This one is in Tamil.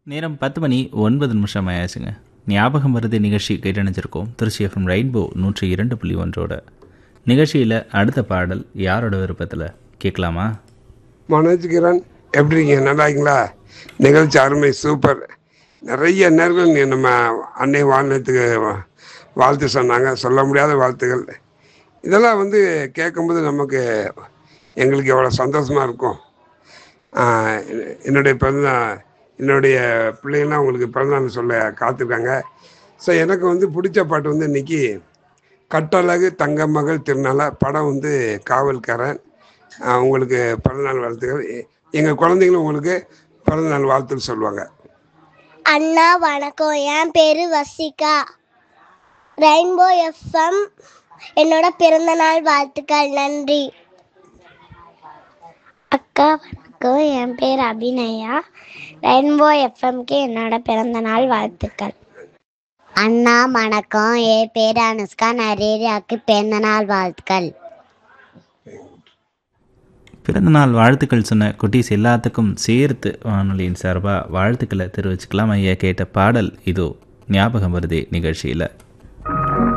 நேரம் பத்து மணி ஒன்பது நிமிஷம் ஆயாச்சுங்க ஞாபகம் வருது நிகழ்ச்சி கேட்டணிச்சிருக்கோம் திருச்சி எஃப்எம் ரெயின்போ நூற்றி இரண்டு புள்ளி ஒன்றோட நிகழ்ச்சியில் அடுத்த பாடல் யாரோட விருப்பத்தில் கேட்கலாமா மனோஜ் கிரண் எப்படி இருக்கீங்க நல்லா இருக்கீங்களா நிகழ்ச்சி அருமை சூப்பர் நிறைய நேர்கள் நீ நம்ம அன்னை வானத்துக்கு வாழ்த்து சொன்னாங்க சொல்ல முடியாத வாழ்த்துகள் இதெல்லாம் வந்து கேட்கும்போது நமக்கு எங்களுக்கு எவ்வளோ சந்தோஷமாக இருக்கும் ஆஹ் என்னுடைய பிறந்த என்னுடைய பிள்ளைங்களாம் உங்களுக்கு பிறந்தநாள் சொல்ல காத்திருக்காங்க ஸோ எனக்கு வந்து பிடிச்ச பாட்டு வந்து இன்னைக்கு கட்டழகு தங்க மகள் திருநாள படம் வந்து காவல்காரன் ஆஹ் உங்களுக்கு பிறந்தநாள் வாழ்த்துக்கள் எ- எங்க குழந்தைங்களும் உங்களுக்கு பிறந்தநாள் வாழ்த்துக்கள் சொல்லுவாங்க அண்ணா வணக்கம் என் பேரு வசிகா ரெயின்போ எஃப்எம் என்னோட பிறந்த நாள் வாழ்த்துக்கள் நன்றி அக்கா வணக்கம் என் பேர் அபிநயா ரெயின்போ எஃப்எம்க்கு என்னோட பிறந்த நாள் வாழ்த்துக்கள் அண்ணா வணக்கம் என் பேர் அனுஷ்கா நரேரியாக்கு பிறந்த நாள் வாழ்த்துக்கள் பிறந்தநாள் வாழ்த்துக்கள் சொன்ன குட்டீஸ் எல்லாத்துக்கும் சேர்த்து வானொலியின் சார்பாக வாழ்த்துக்களை தெரிவிச்சுக்கலாம் ஐயா கேட்ட பாடல் இதோ ஞாபகம் வருதே நிகழ்ச்சியில்